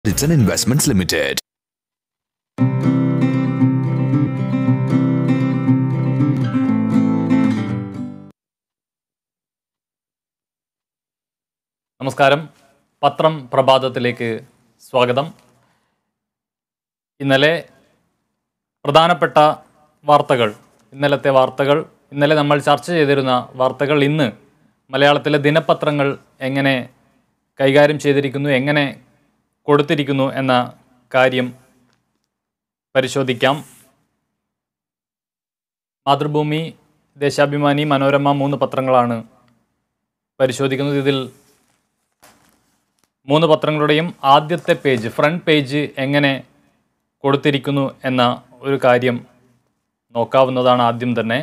It's an Investments Limited. നമസ്കാരം പത്രം പ്രഭാതത്തിലേക്ക് സ്വാഗതം ഇന്നലെ പ്രധാനപ്പെട്ട വാർത്തകൾ ഇന്നലത്തെ വാർത്തകൾ ഇന്നലെ നമ്മൾ ചർച്ച ചെയ്തിരുന്ന വാർത്തകൾ ഇന്ന് മലയാളത്തിലെ ദിനപത്രങ്ങൾ എങ്ങനെ കൈകാര്യം ചെയ്തിരിക്കുന്നു എങ്ങനെ കൊടുത്തിരിക്കുന്നു എന്ന കാര്യം പരിശോധിക്കാം മാതൃഭൂമി ദേശാഭിമാനി മനോരമ മൂന്ന് പത്രങ്ങളാണ് പരിശോധിക്കുന്നത് ഇതിൽ മൂന്ന് പത്രങ്ങളുടെയും ആദ്യത്തെ പേജ് ഫ്രണ്ട് പേജ് എങ്ങനെ കൊടുത്തിരിക്കുന്നു എന്ന ഒരു കാര്യം നോക്കാവുന്നതാണ് ആദ്യം തന്നെ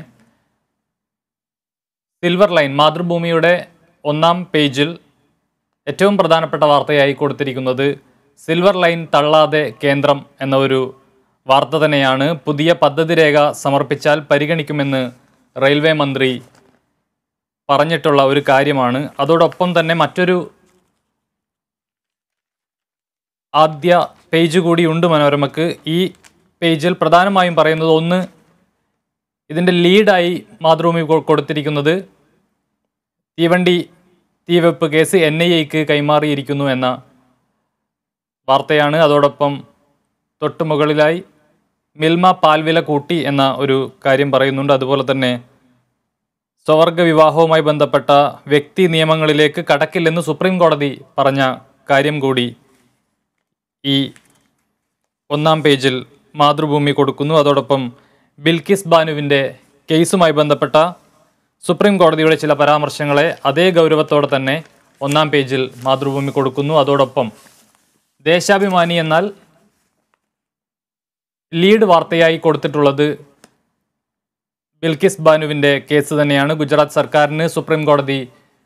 സിൽവർ ലൈൻ മാതൃഭൂമിയുടെ ഒന്നാം പേജിൽ ഏറ്റവും പ്രധാനപ്പെട്ട വാർത്തയായി കൊടുത്തിരിക്കുന്നത് സിൽവർ ലൈൻ തള്ളാതെ കേന്ദ്രം എന്ന ഒരു വാർത്ത തന്നെയാണ് പുതിയ പദ്ധതി രേഖ സമർപ്പിച്ചാൽ പരിഗണിക്കുമെന്ന് റെയിൽവേ മന്ത്രി പറഞ്ഞിട്ടുള്ള ഒരു കാര്യമാണ് അതോടൊപ്പം തന്നെ മറ്റൊരു ആദ്യ പേജ് കൂടി ഉണ്ട് മനോരമക്ക് ഈ പേജിൽ പ്രധാനമായും പറയുന്നത് ഒന്ന് ഇതിൻ്റെ ലീഡായി മാതൃഭൂമി കൊ- കൊടുത്തിരിക്കുന്നത് തീവണ്ടി തീവെപ്പ് കേസ് എൻ ഐ എക്ക് കൈമാറിയിരിക്കുന്നു എന്ന വാർത്തയാണ് അതോടൊപ്പം തൊട്ടു മുകളിലായി മിൽമ പാൽവില കൂട്ടി എന്ന ഒരു കാര്യം പറയുന്നുണ്ട് അതുപോലെ തന്നെ സ്വവർഗ വിവാഹവുമായി ബന്ധപ്പെട്ട വ്യക്തി നിയമങ്ങളിലേക്ക് കടക്കില്ലെന്ന് സുപ്രീം കോടതി പറഞ്ഞ കാര്യം കൂടി ഈ ഒന്നാം പേജിൽ മാതൃഭൂമി കൊടുക്കുന്നു അതോടൊപ്പം ബിൽക്കിസ് ബാനുവിൻ്റെ കേസുമായി ബന്ധപ്പെട്ട സുപ്രീം കോടതിയുടെ ചില പരാമർശങ്ങളെ അതേ ഗൗരവത്തോടെ തന്നെ ഒന്നാം പേജിൽ മാതൃഭൂമി കൊടുക്കുന്നു അതോടൊപ്പം ദേശാഭിമാനി എന്നാൽ ലീഡ് വാർത്തയായി കൊടുത്തിട്ടുള്ളത് ബിൽക്കിസ് ബാനുവിൻ്റെ കേസ് തന്നെയാണ് ഗുജറാത്ത് സർക്കാരിന് സുപ്രീം കോടതി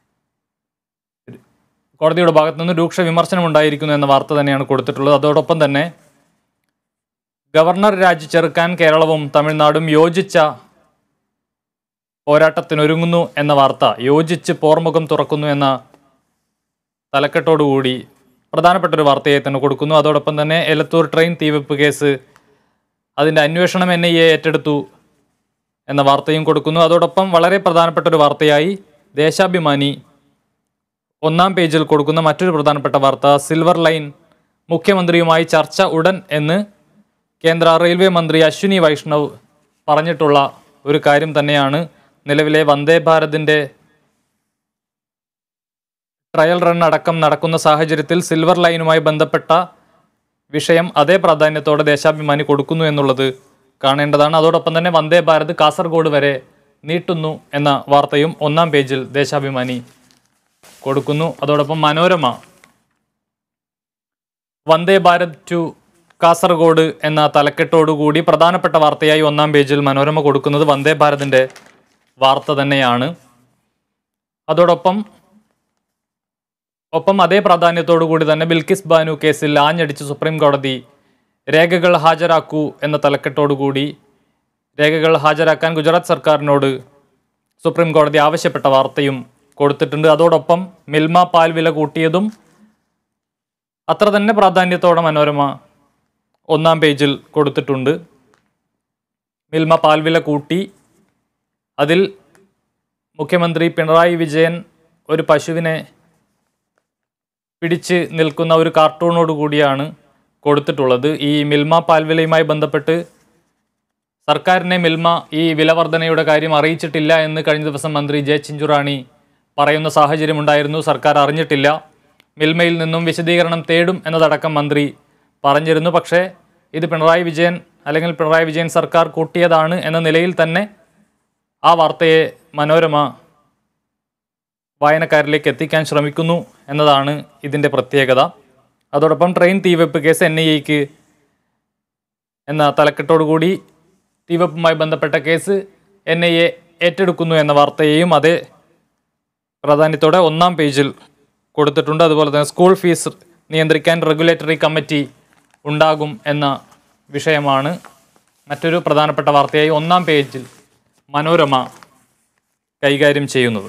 കോടതിയുടെ ഭാഗത്തു നിന്ന് രൂക്ഷ വിമർശനം ഉണ്ടായിരിക്കുന്നു എന്ന വാർത്ത തന്നെയാണ് കൊടുത്തിട്ടുള്ളത് അതോടൊപ്പം തന്നെ ഗവർണർ രാജി ചെറുക്കാൻ കേരളവും തമിഴ്നാടും യോജിച്ച പോരാട്ടത്തിനൊരുങ്ങുന്നു എന്ന വാർത്ത യോജിച്ച് പോർമുഖം തുറക്കുന്നു എന്ന തലക്കെട്ടോടുകൂടി പ്രധാനപ്പെട്ട ഒരു വാർത്തയായി തന്നെ കൊടുക്കുന്നു അതോടൊപ്പം തന്നെ എലത്തൂർ ട്രെയിൻ തീവെപ്പ് കേസ് അതിൻ്റെ അന്വേഷണം എൻ ഐ എ ഏറ്റെടുത്തു എന്ന വാർത്തയും കൊടുക്കുന്നു അതോടൊപ്പം വളരെ പ്രധാനപ്പെട്ട ഒരു വാർത്തയായി ദേശാഭിമാനി ഒന്നാം പേജിൽ കൊടുക്കുന്ന മറ്റൊരു പ്രധാനപ്പെട്ട വാർത്ത സിൽവർ ലൈൻ മുഖ്യമന്ത്രിയുമായി ചർച്ച ഉടൻ എന്ന് കേന്ദ്ര റെയിൽവേ മന്ത്രി അശ്വിനി വൈഷ്ണവ് പറഞ്ഞിട്ടുള്ള ഒരു കാര്യം തന്നെയാണ് നിലവിലെ വന്ദേ ഭാരതിൻ്റെ ട്രയൽ റൺ അടക്കം നടക്കുന്ന സാഹചര്യത്തിൽ സിൽവർ ലൈനുമായി ബന്ധപ്പെട്ട വിഷയം അതേ പ്രാധാന്യത്തോടെ ദേശാഭിമാനി കൊടുക്കുന്നു എന്നുള്ളത് കാണേണ്ടതാണ് അതോടൊപ്പം തന്നെ വന്ദേ ഭാരത് കാസർഗോഡ് വരെ നീട്ടുന്നു എന്ന വാർത്തയും ഒന്നാം പേജിൽ ദേശാഭിമാനി കൊടുക്കുന്നു അതോടൊപ്പം മനോരമ വന്ദേ ഭാരത് ടു കാസർഗോഡ് എന്ന തലക്കെട്ടോടുകൂടി പ്രധാനപ്പെട്ട വാർത്തയായി ഒന്നാം പേജിൽ മനോരമ കൊടുക്കുന്നത് വന്ദേ ഭാരതിൻ്റെ വാർത്ത തന്നെയാണ് അതോടൊപ്പം ഒപ്പം അതേ പ്രാധാന്യത്തോടു കൂടി തന്നെ ബിൽക്കിസ് ബാനു കേസിൽ ആഞ്ഞടിച്ച് സുപ്രീം കോടതി രേഖകൾ ഹാജരാക്കൂ എന്ന തലക്കെട്ടോടുകൂടി രേഖകൾ ഹാജരാക്കാൻ ഗുജറാത്ത് സർക്കാരിനോട് സുപ്രീം കോടതി ആവശ്യപ്പെട്ട വാർത്തയും കൊടുത്തിട്ടുണ്ട് അതോടൊപ്പം മിൽമ പാൽ വില കൂട്ടിയതും അത്ര തന്നെ പ്രാധാന്യത്തോടെ മനോരമ ഒന്നാം പേജിൽ കൊടുത്തിട്ടുണ്ട് മിൽമ പാൽ വില കൂട്ടി അതിൽ മുഖ്യമന്ത്രി പിണറായി വിജയൻ ഒരു പശുവിനെ പിടിച്ച് നിൽക്കുന്ന ഒരു കാർട്ടൂണോട് കൂടിയാണ് കൊടുത്തിട്ടുള്ളത് ഈ മിൽമ പാൽവിലയുമായി ബന്ധപ്പെട്ട് സർക്കാരിനെ മിൽമ ഈ വില വർധനയുടെ കാര്യം അറിയിച്ചിട്ടില്ല എന്ന് കഴിഞ്ഞ ദിവസം മന്ത്രി ജെ ചിഞ്ചുറാണി പറയുന്ന സാഹചര്യമുണ്ടായിരുന്നു സർക്കാർ അറിഞ്ഞിട്ടില്ല മിൽമയിൽ നിന്നും വിശദീകരണം തേടും എന്നതടക്കം മന്ത്രി പറഞ്ഞിരുന്നു പക്ഷേ ഇത് പിണറായി വിജയൻ അല്ലെങ്കിൽ പിണറായി വിജയൻ സർക്കാർ കൂട്ടിയതാണ് എന്ന നിലയിൽ തന്നെ ആ വാർത്തയെ മനോരമ വായനക്കാരിലേക്ക് എത്തിക്കാൻ ശ്രമിക്കുന്നു എന്നതാണ് ഇതിൻ്റെ പ്രത്യേകത അതോടൊപ്പം ട്രെയിൻ തീവെപ്പ് കേസ് എൻ ഐ എക്ക് എന്ന തലക്കെട്ടോടുകൂടി തീവെപ്പുമായി ബന്ധപ്പെട്ട കേസ് എൻ ഐ എ ഏറ്റെടുക്കുന്നു എന്ന വാർത്തയെയും അതേ പ്രാധാന്യത്തോടെ ഒന്നാം പേജിൽ കൊടുത്തിട്ടുണ്ട് അതുപോലെ തന്നെ സ്കൂൾ ഫീസ് നിയന്ത്രിക്കാൻ റെഗുലേറ്ററി കമ്മിറ്റി ഉണ്ടാകും എന്ന വിഷയമാണ് മറ്റൊരു പ്രധാനപ്പെട്ട വാർത്തയായി ഒന്നാം പേജിൽ മനോരമ കൈകാര്യം ചെയ്യുന്നത്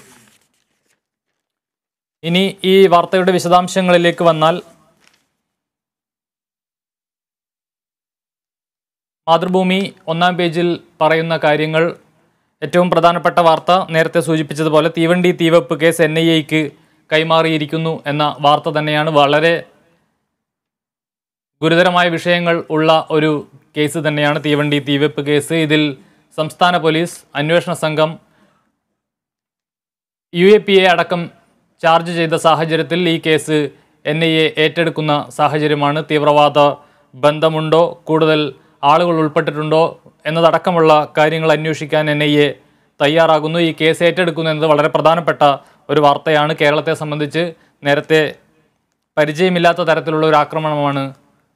ഇനി ഈ വാർത്തയുടെ വിശദാംശങ്ങളിലേക്ക് വന്നാൽ മാതൃഭൂമി ഒന്നാം പേജിൽ പറയുന്ന കാര്യങ്ങൾ ഏറ്റവും പ്രധാനപ്പെട്ട വാർത്ത നേരത്തെ സൂചിപ്പിച്ചതുപോലെ തീവണ്ടി തീവെപ്പ് കേസ് എൻ ഐ എക്ക് കൈമാറിയിരിക്കുന്നു എന്ന വാർത്ത തന്നെയാണ് വളരെ ഗുരുതരമായ വിഷയങ്ങൾ ഉള്ള ഒരു കേസ് തന്നെയാണ് തീവണ്ടി തീവെപ്പ് കേസ് ഇതിൽ സംസ്ഥാന പോലീസ് അന്വേഷണ സംഘം യു എ പി എ അടക്കം ചാർജ് ചെയ്ത സാഹചര്യത്തിൽ ഈ കേസ് എൻ ഐ എ ഏറ്റെടുക്കുന്ന സാഹചര്യമാണ് തീവ്രവാദ ബന്ധമുണ്ടോ കൂടുതൽ ആളുകൾ ഉൾപ്പെട്ടിട്ടുണ്ടോ എന്നതടക്കമുള്ള കാര്യങ്ങൾ അന്വേഷിക്കാൻ എൻ ഐ എ തയ്യാറാകുന്നു ഈ കേസ് ഏറ്റെടുക്കുന്നു എന്നത് വളരെ പ്രധാനപ്പെട്ട ഒരു വാർത്തയാണ് കേരളത്തെ സംബന്ധിച്ച് നേരത്തെ പരിചയമില്ലാത്ത തരത്തിലുള്ള ഒരു ആക്രമണമാണ്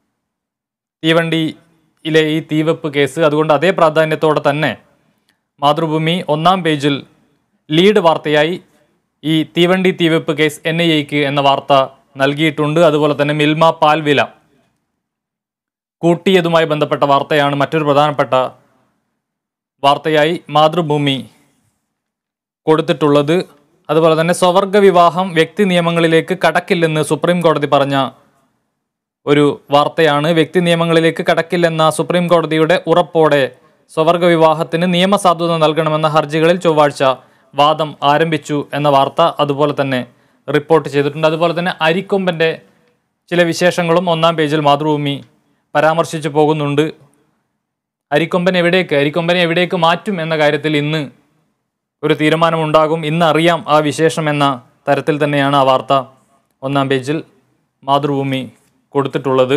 തീവണ്ടിയിലെ ഈ തീവെപ്പ് കേസ് അതുകൊണ്ട് അതേ പ്രാധാന്യത്തോടെ തന്നെ മാതൃഭൂമി ഒന്നാം പേജിൽ ലീഡ് വാർത്തയായി ഈ തീവണ്ടി തീവെപ്പ് കേസ് എൻ ഐ എക്ക് എന്ന വാർത്ത നൽകിയിട്ടുണ്ട് അതുപോലെ തന്നെ മിൽമ പാൽവില കൂട്ടിയതുമായി ബന്ധപ്പെട്ട വാർത്തയാണ് മറ്റൊരു പ്രധാനപ്പെട്ട വാർത്തയായി മാതൃഭൂമി കൊടുത്തിട്ടുള്ളത് അതുപോലെ തന്നെ സ്വവർഗ വിവാഹം വ്യക്തി നിയമങ്ങളിലേക്ക് കടക്കില്ലെന്ന് സുപ്രീം കോടതി പറഞ്ഞ ഒരു വാർത്തയാണ് വ്യക്തി നിയമങ്ങളിലേക്ക് കടക്കില്ലെന്ന സുപ്രീം കോടതിയുടെ ഉറപ്പോടെ സ്വവർഗ വിവാഹത്തിന് നിയമസാധുത നൽകണമെന്ന ഹർജികളിൽ ചൊവ്വാഴ്ച വാദം ആരംഭിച്ചു എന്ന വാർത്ത അതുപോലെ തന്നെ റിപ്പോർട്ട് ചെയ്തിട്ടുണ്ട് അതുപോലെ തന്നെ അരിക്കൊമ്പൻ്റെ ചില വിശേഷങ്ങളും ഒന്നാം പേജിൽ മാതൃഭൂമി പരാമർശിച്ചു പോകുന്നുണ്ട് അരിക്കൊമ്പൻ എവിടേക്ക് അരിക്കൊമ്പനെ എവിടേക്ക് മാറ്റും എന്ന കാര്യത്തിൽ ഇന്ന് ഒരു തീരുമാനമുണ്ടാകും ഇന്ന് അറിയാം ആ വിശേഷം എന്ന തരത്തിൽ തന്നെയാണ് ആ വാർത്ത ഒന്നാം പേജിൽ മാതൃഭൂമി കൊടുത്തിട്ടുള്ളത്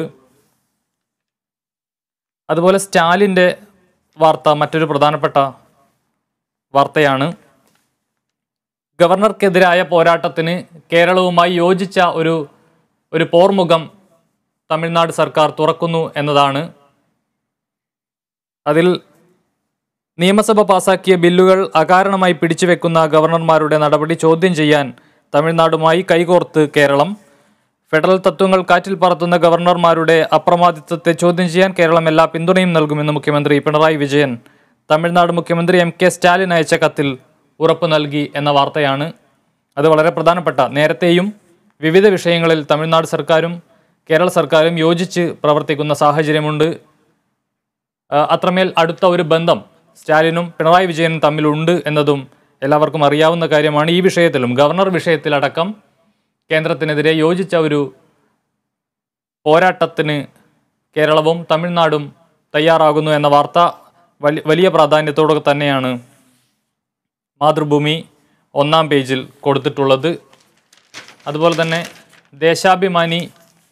അതുപോലെ സ്റ്റാലിൻ്റെ വാർത്ത മറ്റൊരു പ്രധാനപ്പെട്ട വാർത്തയാണ് ഗവർണർക്കെതിരായ പോരാട്ടത്തിന് കേരളവുമായി യോജിച്ച ഒരു ഒരു പോർമുഖം തമിഴ്നാട് സർക്കാർ തുറക്കുന്നു എന്നതാണ് അതിൽ നിയമസഭ പാസാക്കിയ ബില്ലുകൾ അകാരണമായി പിടിച്ചുവെക്കുന്ന ഗവർണർമാരുടെ നടപടി ചോദ്യം ചെയ്യാൻ തമിഴ്നാടുമായി കൈകോർത്ത് കേരളം ഫെഡറൽ തത്വങ്ങൾ കാറ്റിൽ പറത്തുന്ന ഗവർണർമാരുടെ അപ്രമാദിത്വത്തെ ചോദ്യം ചെയ്യാൻ കേരളം എല്ലാ പിന്തുണയും നൽകുമെന്ന് മുഖ്യമന്ത്രി പിണറായി വിജയൻ തമിഴ്നാട് മുഖ്യമന്ത്രി എം കെ സ്റ്റാലിൻ അയച്ച കത്തിൽ ഉറപ്പ് നൽകി എന്ന വാർത്തയാണ് അത് വളരെ പ്രധാനപ്പെട്ട നേരത്തെയും വിവിധ വിഷയങ്ങളിൽ തമിഴ്നാട് സർക്കാരും കേരള സർക്കാരും യോജിച്ച് പ്രവർത്തിക്കുന്ന സാഹചര്യമുണ്ട് ആ, അത്രമേൽ അടുത്ത ഒരു ബന്ധം സ്റ്റാലിനും പിണറായി വിജയനും തമ്മിലുണ്ട് എന്നതും എല്ലാവർക്കും അറിയാവുന്ന കാര്യമാണ് ഈ വിഷയത്തിലും ഗവർണർ വിഷയത്തിലടക്കം കേന്ദ്രത്തിനെതിരെ യോജിച്ച ഒരു പോരാട്ടത്തിന് കേരളവും തമിഴ്നാടും തയ്യാറാകുന്നു എന്ന വാർത്ത വലി വലിയ പ്രാധാന്യത്തോടെ തന്നെയാണ് മാതൃഭൂമി ഒന്നാം പേജിൽ കൊടുത്തിട്ടുള്ളത് അതുപോലെ തന്നെ ദേശാഭിമാനി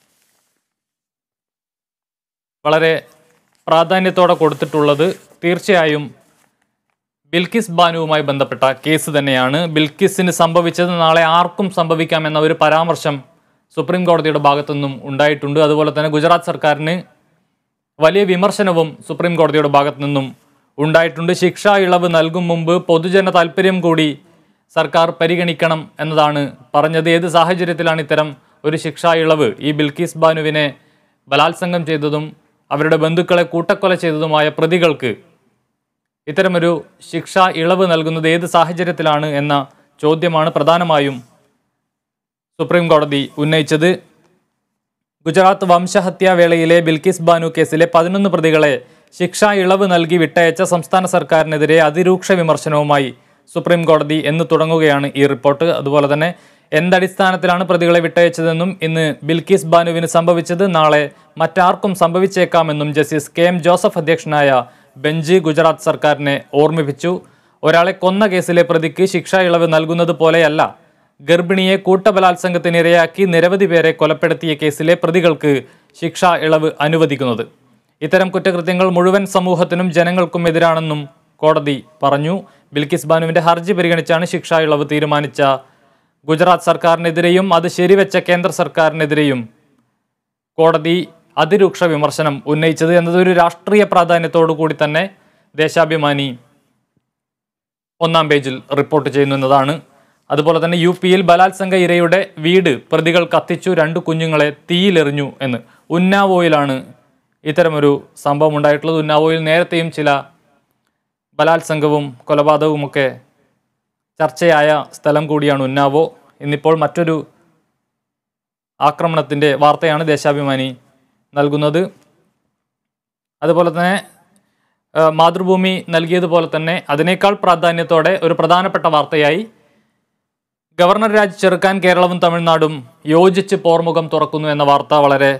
വളരെ പ്രാധാന്യത്തോടെ കൊടുത്തിട്ടുള്ളത് തീർച്ചയായും ബിൽക്കിസ് ബാനുവുമായി ബന്ധപ്പെട്ട കേസ് തന്നെയാണ് ബിൽക്കിസിന് സംഭവിച്ചത് നാളെ ആർക്കും സംഭവിക്കാമെന്ന ഒരു പരാമർശം സുപ്രീം കോടതിയുടെ ഭാഗത്തുനിന്നും ഉണ്ടായിട്ടുണ്ട് അതുപോലെ തന്നെ ഗുജറാത്ത് സർക്കാരിന് വലിയ വിമർശനവും സുപ്രീം കോടതിയുടെ ഭാഗത്തു നിന്നും ഉണ്ടായിട്ടുണ്ട് ശിക്ഷാ ഇളവ് നൽകും മുമ്പ് പൊതുജന താല്പര്യം കൂടി സർക്കാർ പരിഗണിക്കണം എന്നതാണ് പറഞ്ഞത് ഏത് സാഹചര്യത്തിലാണ് ഇത്തരം ഒരു ശിക്ഷാ ഇളവ് ഈ ബിൽക്കിസ് ബാനുവിനെ ബലാത്സംഗം ചെയ്തതും അവരുടെ ബന്ധുക്കളെ കൂട്ടക്കൊല ചെയ്തതുമായ പ്രതികൾക്ക് ഇത്തരമൊരു ശിക്ഷ ഇളവ് നൽകുന്നത് ഏത് സാഹചര്യത്തിലാണ് എന്ന ചോദ്യമാണ് പ്രധാനമായും സുപ്രീം കോടതി ഉന്നയിച്ചത് ഗുജറാത്ത് വംശഹത്യാ വേളയിലെ ബിൽക്കിസ് ബാനു കേസിലെ പതിനൊന്ന് പ്രതികളെ ശിക്ഷാ ഇളവ് നൽകി വിട്ടയച്ച സംസ്ഥാന സർക്കാരിനെതിരെ അതിരൂക്ഷ വിമർശനവുമായി സുപ്രീം കോടതി എന്ന് തുടങ്ങുകയാണ് ഈ റിപ്പോർട്ട് അതുപോലെ തന്നെ എന്തടിസ്ഥാനത്തിലാണ് പ്രതികളെ വിട്ടയച്ചതെന്നും ഇന്ന് ബിൽക്കിസ് ബാനുവിന് സംഭവിച്ചത് നാളെ മറ്റാർക്കും സംഭവിച്ചേക്കാമെന്നും ജസ്റ്റിസ് കെ എം ജോസഫ് അധ്യക്ഷനായ ബെഞ്ച് ഗുജറാത്ത് സർക്കാരിനെ ഓർമ്മിപ്പിച്ചു ഒരാളെ കൊന്ന കേസിലെ പ്രതിക്ക് ശിക്ഷാ ഇളവ് നൽകുന്നത് പോലെയല്ല ഗർഭിണിയെ കൂട്ടബലാത്സംഗത്തിന് ഇരയാക്കി നിരവധി പേരെ കൊലപ്പെടുത്തിയ കേസിലെ പ്രതികൾക്ക് ശിക്ഷാ ഇളവ് അനുവദിക്കുന്നത് ഇത്തരം കുറ്റകൃത്യങ്ങൾ മുഴുവൻ സമൂഹത്തിനും ജനങ്ങൾക്കും എതിരാണെന്നും കോടതി പറഞ്ഞു ബിൽക്കിസ് ബാനുവിന്റെ ഹർജി പരിഗണിച്ചാണ് ശിക്ഷാ ഇളവ് തീരുമാനിച്ച ഗുജറാത്ത് സർക്കാരിനെതിരെയും അത് ശരിവെച്ച കേന്ദ്ര സർക്കാരിനെതിരെയും കോടതി അതിരൂക്ഷ വിമർശനം ഉന്നയിച്ചത് എന്നതൊരു രാഷ്ട്രീയ പ്രാധാന്യത്തോടു കൂടി തന്നെ ദേശാഭിമാനി ഒന്നാം പേജിൽ റിപ്പോർട്ട് ചെയ്യുന്നു എന്നതാണ് അതുപോലെ തന്നെ യു പിയിൽ ബലാത്സംഗ ഇരയുടെ വീട് പ്രതികൾ കത്തിച്ചു രണ്ട് കുഞ്ഞുങ്ങളെ തീയിലെറിഞ്ഞു എന്ന് ഉന്നാവോയിലാണ് ഇത്തരമൊരു സംഭവം ഉണ്ടായിട്ടുള്ളത് ഉന്നാവോയിൽ നേരത്തെയും ചില ബലാത്സംഗവും കൊലപാതകവുമൊക്കെ ചർച്ചയായ സ്ഥലം കൂടിയാണ് ഉന്നാവോ ഇന്നിപ്പോൾ മറ്റൊരു ആക്രമണത്തിൻ്റെ വാർത്തയാണ് ദേശാഭിമാനി നൽകുന്നത് അതുപോലെ തന്നെ ആ, മാതൃഭൂമി നൽകിയതുപോലെ തന്നെ അതിനേക്കാൾ പ്രാധാന്യത്തോടെ ഒരു പ്രധാനപ്പെട്ട വാർത്തയായി ഗവർണർ രാജ് ചെറുക്കാൻ കേരളവും തമിഴ്നാടും യോജിച്ച് പോർമുഖം തുറക്കുന്നു എന്ന വാർത്ത വളരെ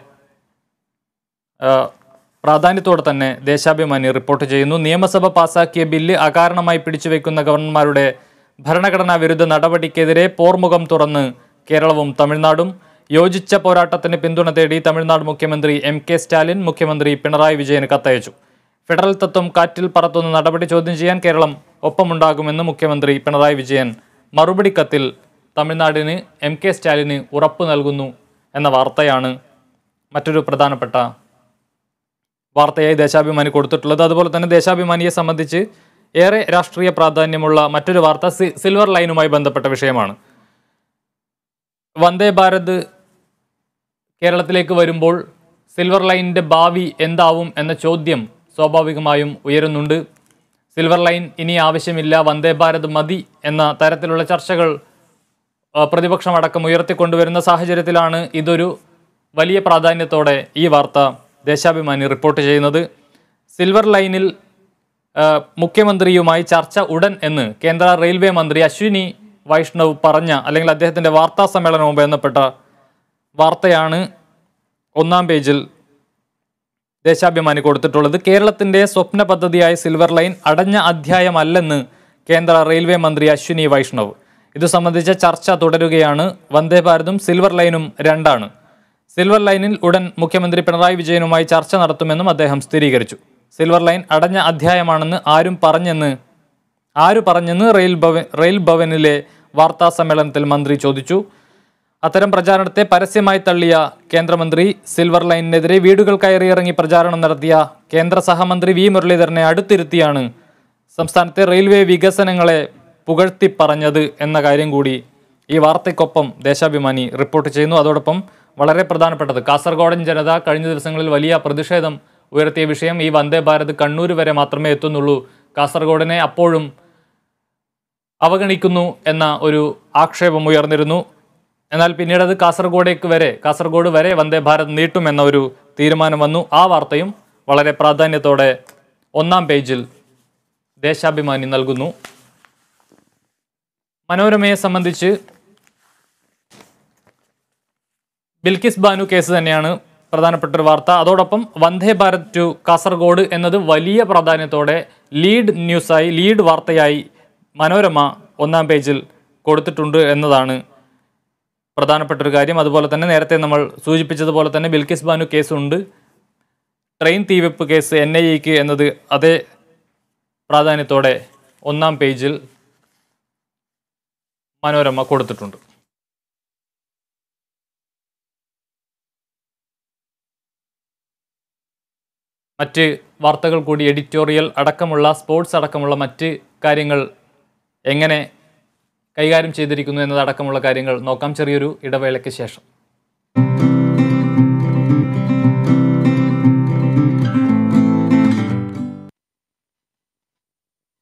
ആ, പ്രാധാന്യത്തോടെ തന്നെ ദേശാഭിമാനി റിപ്പോർട്ട് ചെയ്യുന്നു നിയമസഭ പാസാക്കിയ ബില്ല് അകാരണമായി പിടിച്ചുവെക്കുന്ന ഗവർണർമാരുടെ ഭരണഘടനാ വിരുദ്ധ നടപടിക്കെതിരെ പോർമുഖം തുറന്ന് കേരളവും തമിഴ്നാടും യോജിച്ച പോരാട്ടത്തിന് പിന്തുണ തേടി തമിഴ്നാട് മുഖ്യമന്ത്രി എം കെ സ്റ്റാലിൻ മുഖ്യമന്ത്രി പിണറായി വിജയന് കത്തയച്ചു ഫെഡറൽ തത്വം കാറ്റിൽ പറത്തുന്ന നടപടി ചോദ്യം ചെയ്യാൻ കേരളം ഒപ്പമുണ്ടാകുമെന്ന് മുഖ്യമന്ത്രി പിണറായി വിജയൻ മറുപടി കത്തിൽ തമിഴ്നാടിന് എം കെ സ്റ്റാലിന് ഉറപ്പ് നൽകുന്നു എന്ന വാർത്തയാണ് മറ്റൊരു പ്രധാനപ്പെട്ട വാർത്തയായി ദേശാഭിമാനി കൊടുത്തിട്ടുള്ളത് അതുപോലെ തന്നെ ദേശാഭിമാനിയെ സംബന്ധിച്ച് ഏറെ രാഷ്ട്രീയ പ്രാധാന്യമുള്ള മറ്റൊരു വാർത്ത സി- സിൽവർ ലൈനുമായി ബന്ധപ്പെട്ട വിഷയമാണ് വന്ദേ ഭാരത് കേരളത്തിലേക്ക് വരുമ്പോൾ സിൽവർ ലൈനിൻ്റെ ഭാവി എന്താവും എന്ന ചോദ്യം സ്വാഭാവികമായും ഉയരുന്നുണ്ട് സിൽവർ ലൈൻ ഇനി ആവശ്യമില്ല വന്ദേ ഭാരത് മതി എന്ന തരത്തിലുള്ള ചർച്ചകൾ ആ, പ്രതിപക്ഷമടക്കം ഉയർത്തിക്കൊണ്ടുവരുന്ന സാഹചര്യത്തിലാണ് ഇതൊരു വലിയ പ്രാധാന്യത്തോടെ ഈ വാർത്ത ദേശാഭിമാനി റിപ്പോർട്ട് ചെയ്യുന്നത് സിൽവർ ലൈനിൽ ആ, മുഖ്യമന്ത്രിയുമായി ചർച്ച ഉടൻ എന്ന് കേന്ദ്ര റെയിൽവേ മന്ത്രി അശ്വിനി വൈഷ്ണവ് പറഞ്ഞ അല്ലെങ്കിൽ അദ്ദേഹത്തിൻ്റെ വാർത്താ സമ്മേളനവുമായി ബന്ധപ്പെട്ട വാർത്തയാണ് ഒന്നാം പേജിൽ ദേശാഭിമാനി കൊടുത്തിട്ടുള്ളത് കേരളത്തിന്റെ സ്വപ്ന പദ്ധതിയായ സിൽവർ ലൈൻ അടഞ്ഞ അധ്യായമല്ലെന്ന് കേന്ദ്ര റെയിൽവേ മന്ത്രി അശ്വിനി വൈഷ്ണവ് ഇത് സംബന്ധിച്ച ചർച്ച തുടരുകയാണ് വന്ദേ ഭാരതും സിൽവർ ലൈനും രണ്ടാണ് സിൽവർ ലൈനിൽ ഉടൻ മുഖ്യമന്ത്രി പിണറായി വിജയനുമായി ചർച്ച നടത്തുമെന്നും അദ്ദേഹം സ്ഥിരീകരിച്ചു സിൽവർ ലൈൻ അടഞ്ഞ അധ്യായമാണെന്ന് ആരും പറഞ്ഞെന്ന് ആര് പറഞ്ഞെന്ന് റെയിൽ ഭവൻ റെയിൽ ഭവനിലെ വാർത്താ സമ്മേളനത്തിൽ മന്ത്രി ചോദിച്ചു അത്തരം പ്രചാരണത്തെ പരസ്യമായി തള്ളിയ കേന്ദ്രമന്ത്രി സിൽവർ ലൈനിനെതിരെ വീടുകൾ കയറിയിറങ്ങി പ്രചാരണം നടത്തിയ കേന്ദ്ര സഹമന്ത്രി വി മുരളീധരനെ അടുത്തിരുത്തിയാണ് സംസ്ഥാനത്തെ റെയിൽവേ വികസനങ്ങളെ പുകഴ്ത്തി പറഞ്ഞത് എന്ന കാര്യം കൂടി ഈ വാർത്തയ്ക്കൊപ്പം ദേശാഭിമാനി റിപ്പോർട്ട് ചെയ്യുന്നു അതോടൊപ്പം വളരെ പ്രധാനപ്പെട്ടത് കാസർഗോഡൻ ജനത കഴിഞ്ഞ ദിവസങ്ങളിൽ വലിയ പ്രതിഷേധം ഉയർത്തിയ വിഷയം ഈ വന്ദേ ഭാരത് കണ്ണൂർ വരെ മാത്രമേ എത്തുന്നുള്ളൂ കാസർഗോഡിനെ അപ്പോഴും അവഗണിക്കുന്നു എന്ന ഒരു ആക്ഷേപം ഉയർന്നിരുന്നു എന്നാൽ പിന്നീട് അത് കാസർഗോഡേക്ക് വരെ കാസർഗോഡ് വരെ വന്ദേ ഭാരത് നീട്ടുമെന്ന ഒരു തീരുമാനം വന്നു ആ വാർത്തയും വളരെ പ്രാധാന്യത്തോടെ ഒന്നാം പേജിൽ ദേശാഭിമാനി നൽകുന്നു മനോരമയെ സംബന്ധിച്ച് ബിൽക്കിസ് ബാനു കേസ് തന്നെയാണ് പ്രധാനപ്പെട്ട ഒരു വാർത്ത അതോടൊപ്പം വന്ദേ ഭാരത് ടു കാസർഗോഡ് എന്നത് വലിയ പ്രാധാന്യത്തോടെ ലീഡ് ന്യൂസായി ലീഡ് വാർത്തയായി മനോരമ ഒന്നാം പേജിൽ കൊടുത്തിട്ടുണ്ട് എന്നതാണ് പ്രധാനപ്പെട്ട ഒരു കാര്യം അതുപോലെ തന്നെ നേരത്തെ നമ്മൾ സൂചിപ്പിച്ചതുപോലെ തന്നെ ബിൽക്കിസ് ബാനു കേസുണ്ട് ട്രെയിൻ തീവെപ്പ് കേസ് എൻ ഐ എക്ക് എന്നത് അതേ പ്രാധാന്യത്തോടെ ഒന്നാം പേജിൽ മനോരമ കൊടുത്തിട്ടുണ്ട് മറ്റ് വാർത്തകൾ കൂടി എഡിറ്റോറിയൽ അടക്കമുള്ള സ്പോർട്സ് അടക്കമുള്ള മറ്റ് കാര്യങ്ങൾ എങ്ങനെ കൈകാര്യം ചെയ്തിരിക്കുന്നു എന്നതടക്കമുള്ള കാര്യങ്ങൾ നോക്കാം ചെറിയൊരു ഇടവേളയ്ക്ക് ശേഷം